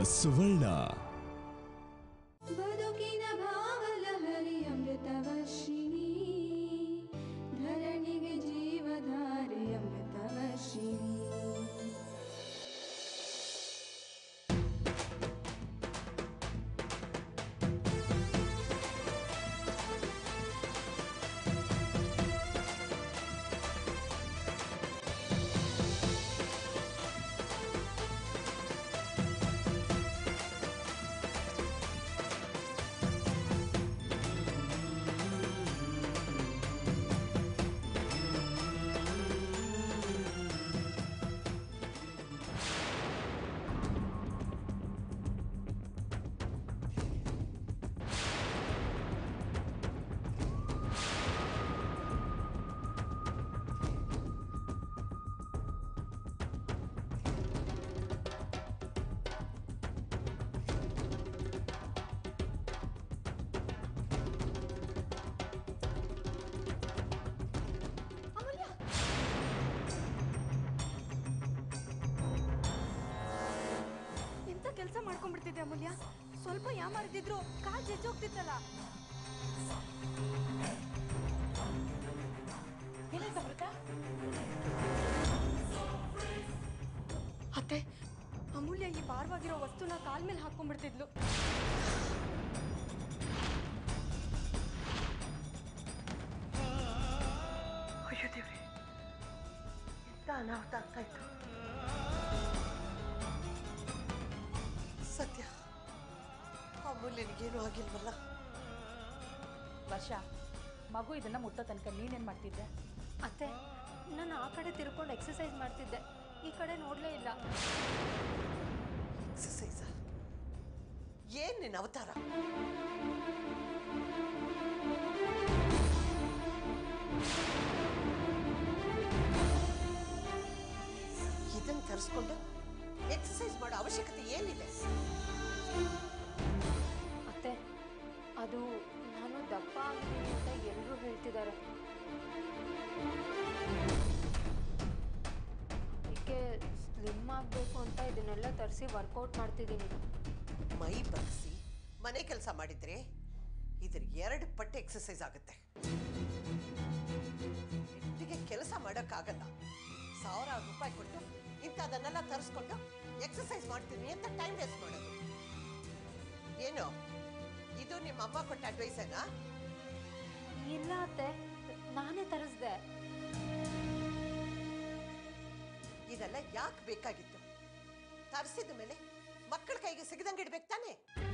ಸುವರ್ಣ ಬದುಕಿನ ಭಾವಲಹರಿ ಅಮೃತವರ್ಷಿಣಿ ಧರಣಿಗೆ ಜೀವಧಾರೆ ಅಮೃತವರ್ಷಿಣಿ ಎಂತ ಕೆಲಸ ಮಾಡ್ಕೊಂಡ್ಬಿಡ್ತಿದ್ದೆ ಅಮೂಲ್ಯ ಸ್ವಲ್ಪ ಯಾಮಾರಿದ್ರು ಕಾಲ್ ಜಜ್ಜೋಗ್ತಿತ್ತಲ್ಲ ಏನಾಯ್ತು ಅಮೃತ ಅತ್ತೆ ಅಮೂಲ್ಯ ಈ ಭಾರವಾಗಿರೋ ವಸ್ತುನ ಕಾಲ್ ಮೇಲೆ ಹಾಕೊಂಡ್ಬಿಡ್ತಿದ್ಲು ಅಯ್ಯೋ ದೇವ್ರಿ ಎಂತ ಅನಾಹುತ ಆಗ್ತಾ ಇತ್ತು ಸತ್ಯ ಅಮೂಲ್ಯನಿಗೇನು ಆಗಿಲ್ವಲ್ಲ ವರ್ಷ ಮಗು ಇದನ್ನ ಮುಟ್ಟೋ ತನಕ ನೀನೇನ್ ಮಾಡ್ತಿದ್ದೆ ಅತ್ತೆ ನಾನು ಆ ಕಡೆ ತಿರ್ಕೊಂಡು ಎಕ್ಸಸೈಸ್ ಮಾಡ್ತಿದ್ದೆ ಈ ಕಡೆ ನೋಡ್ಲೇ ಇಲ್ಲ ಎಕ್ಸಸೈಸ ಏನ್ ನಿನ್ನ ಅವತಾರ ಇದನ್ನ ತರಿಸ್ಕೊಂಡು ಎಕ್ಸಸೈಸ್ ಮಾಡೋ ಅವಶ್ಯಕತೆ ಏನಿದೆ ಅತ್ತೆ ಅದು ನಾನು ದಪ್ಪ ಆಗಿದ್ದೀನಿ ಅಂತ ಎಲ್ಲರೂ ಹೇಳ್ತಿದ್ದಾರೆ ಅದಕ್ಕೆ ಸ್ಲಿಮ್ ಆಗಬೇಕು ಅಂತ ಇದನ್ನೆಲ್ಲ ತರಿಸಿ ವರ್ಕೌಟ್ ಮಾಡ್ತಿದ್ದೀನಿ ಮೈ ಬಗ್ಸಿ ಮನೆ ಕೆಲಸ ಮಾಡಿದ್ರೆ ಇದ್ರ ಎರಡು ಪಟ್ಟು ಎಕ್ಸಸೈಸ್ ಆಗುತ್ತೆ ಒಟ್ಟಿಗೆ ಕೆಲಸ ಮಾಡೋಕ್ಕಾಗಲ್ಲ ಸಾವಿರಾರು ರೂಪಾಯಿ ಕೊಟ್ಟು ಇಂಥದನ್ನೆಲ್ಲ ತರಿಸ್ಕೊಂಡು ಎಕ್ಸಸೈಸ್ ಮಾಡ್ತೀನಿ ಅಂತ ಟೈಮ್ ವೇಸ್ಟ್ ಮಾಡೋದು ಏನು ಇದು ನಿಮ್ಮ ಅಮ್ಮ ಕೊಟ್ಟ ಅಡ್ವೈಸೇನಾ ಇಲ್ಲ ಅತ್ತೆ ನಾನೇ ತರಿಸ್ದೆ ಇದೆಲ್ಲ ಯಾಕೆ ಬೇಕಾಗಿತ್ತು ತರಿಸಿದ ಮೇಲೆ ಮಕ್ಕಳ ಕೈಗೆ ಸಿಗದಂಗೆ ಇಡ್ಬೇಕು ತಾನೆ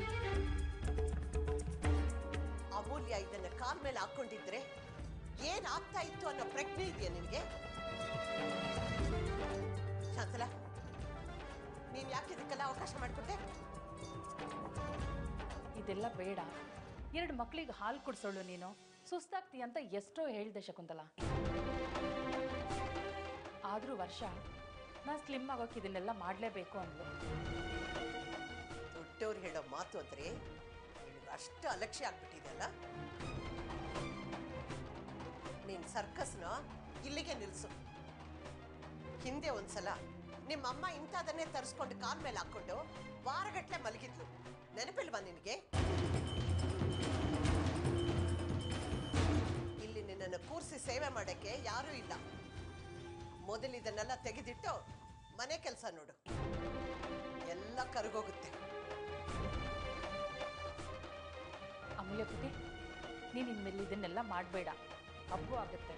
ಅಮೂಲ್ಯ ಇದನ್ನ ಕಾಲ್ ಮೇಲೆ ಹಾಕೊಂಡಿದ್ರೆ ಏನ್ ಆಗ್ತಾ ಇತ್ತು ಅನ್ನೋ ಪ್ರಜ್ಞೆ ಇದೆಯಾ ನಿನ್ಗೆ ಶಾಂತಲಾ ನೀನ್ ಯಾಕೆ ಇದಕ್ಕೆಲ್ಲ ಅವಕಾಶ ಮಾಡಿಕೊಟ್ಟೆ ಇದೆಲ್ಲ ಬೇಡ ಎರಡು ಮಕ್ಳಿಗೆ ಹಾಲು ಕುಡ್ಸೋಳು ನೀನು ಸುಸ್ತಾಗ್ತಿ ಅಂತ ಎಷ್ಟೋ ಹೇಳಿದೆ ಶಕುಂತಲ ಆದ್ರೂ ವರ್ಷ ನಾ ಸ್ಲಿಮ್ ಆಗೋಕೆ ಇದನ್ನೆಲ್ಲ ಮಾಡಲೇಬೇಕು ಅಂದ್ಲು ದೊಡ್ಡವ್ರು ಹೇಳೋ ಮಾತು ಅಂದ್ರೆ ನಿನಗೆ ಅಷ್ಟು ಅಲಕ್ಷ್ಯ ಆಗ್ಬಿಟ್ಟಿದೆಯಲ್ಲ ನೀನ್ ಸರ್ಕಸ್ನ ಇಲ್ಲಿಗೆ ನಿಲ್ಸು ಹಿಂದೆ ಒಂದ್ಸಲ ನಿಮ್ಮಮ್ಮ ಇಂಥದನ್ನೇ ತರಿಸ್ಕೊಂಡು ಕಾಲ್ ಮೇಲೆ ಹಾಕೊಂಡು ವಾರಗಟ್ಲೆ ಮಲಗಿದ್ಲು ನೆನಪಿಲ್ವಾ ನಿನಗೆ ಇಲ್ಲಿ ನಿನ್ನನ್ನು ಕೂರಿಸಿ ಸೇವೆ ಮಾಡಕ್ಕೆ ಯಾರೂ ಇಲ್ಲ ಮೊದಲು ಇದನ್ನೆಲ್ಲ ತೆಗೆದಿಟ್ಟು ಮನೆ ಕೆಲಸ ನೋಡು ಎಲ್ಲ ಕರಗೋಗುತ್ತೆ ಅಮೂಲ್ಯ ಪುಟಿ ನೀನು ಇನ್ಮೇಲೆ ಇದನ್ನೆಲ್ಲ ಮಾಡಬೇಡ ಹಬ್ಬು ಆಗುತ್ತೆ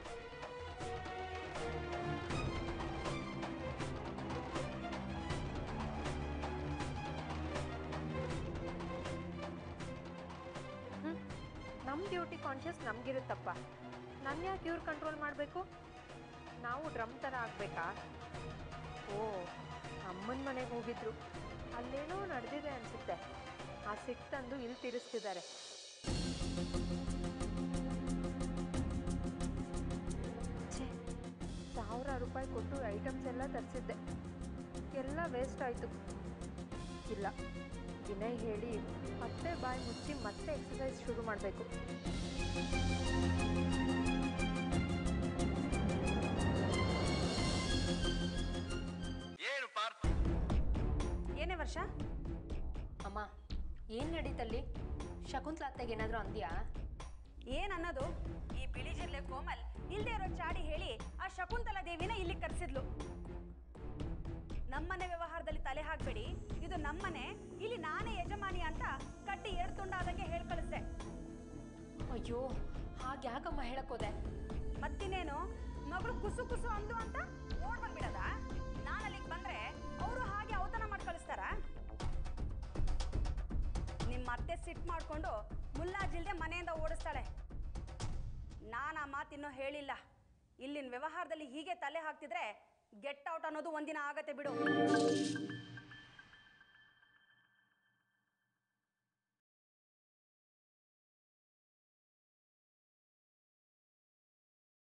ನಮ್ಮ ಡ್ಯೂಟಿ ಕಾನ್ಷಿಯಸ್ ನಮಗಿರುತ್ತಪ್ಪ ನನ್ನ ಯಾಕೆ ಇವ್ರು ಕಂಟ್ರೋಲ್ ಮಾಡಬೇಕು ನಾವು ಡ್ರಮ್ ಥರ ಆಗಬೇಕಾ ಓ ಅಮ್ಮನ ಮನೆಗೆ ಹೋಗಿದ್ರು ಅಲ್ಲೇನೋ ನಡೆದಿದೆ ಅನಿಸುತ್ತೆ ಆ ಸಿಟ್ಟು ತಂದು ಇಲ್ಲಿ ತಿರ್ಸ್ತಿದ್ದಾರೆ ಛೇ ಸಾವಿರ ರೂಪಾಯಿ ಕೊಟ್ಟು ಐಟಮ್ಸ್ ಎಲ್ಲ ತರಿಸಿದ್ದೆ ಎಲ್ಲ ವೇಸ್ಟ್ ಆಯಿತು ಇಲ್ಲ ವಿನಯ್ ಹೇಳಿ ಮತ್ತೆ ಬಾಯಿ ಮುಚ್ಚಿ ಮತ್ತೆ ಎಕ್ಸಸೈಸ್ ಶುರು ಮಾಡಬೇಕು ಏನು ಪಾರ್ಥ ಏನೇ ವರ್ಷ ಏನು ನಡೀತಲ್ಲಿ ಶಕುಂತ್ಲ ಅತ್ತೆಗೆ ಏನಾದರೂ ಅಂದ್ಯಾ ಏನ್ ಅನ್ನೋದು ಈ ಬಿಳಿ ಜಿರ್ಲೆ ಕೋಮಲ್ ಇಲ್ದೇ ಇರೋ ಚಾಡಿ ಹೇಳಿ ಆ ಶಕುಂತಲ ದೇವಿನ ಇಲ್ಲಿ ಕರೆಸಿದ್ಲು ನಮ್ಮನೆ ವ್ಯವಹಾರದಲ್ಲಿ ತಲೆ ಹಾಕ್ಬೇಡಿ ಇದು ನಮ್ಮನೆ ಇಲ್ಲಿ ನಾನೇ ಯಜಮಾನಿ ಅಂತ ಕಟ್ಟಿ ಎರಡು ತುಂಡಾದಂಗೆ ಹೇಳ್ ಕಳಿಸ್ದೆ ಅಯ್ಯೋ ಹಾಗೆ ಯಾಕಮ್ಮ ಹೇಳಕ್ಕೋದೆ ಮತ್ತಿನ್ನೇನು ಮಗಳು ಕುಸು ಕುಸು ಅಂದು ಅಂತ ಓಡ್ ಬಂದ್ಬಿಡದ ನಾನು ಅಲ್ಲಿಗೆ ಬಂದ್ರೆ ಅವರು ಹಾಗೆ ಔತಣ ಮಾಡಿ ಕಳಿಸ್ತಾರ ನಿಮ್ಮ ಅತ್ತೆ ಸಿಟ್ ಮಾಡ್ಕೊಂಡು ಮುಲ್ಲಾಜಿಲ್ದೆ ಮನೆಯಿಂದ ಓಡಿಸ್ತಾಳೆ ನಾನು ಆ ಮಾತಿನ್ನೂ ಹೇಳಿಲ್ಲ ಇಲ್ಲಿನ ವ್ಯವಹಾರದಲ್ಲಿ ಹೀಗೆ ತಲೆ ಹಾಕ್ತಿದ್ರೆ ಗೆಟ್ ಔಟ್ ಅನ್ನೋದು ಒಂದಿನ ಆಗತ್ತೆ ಬಿಡು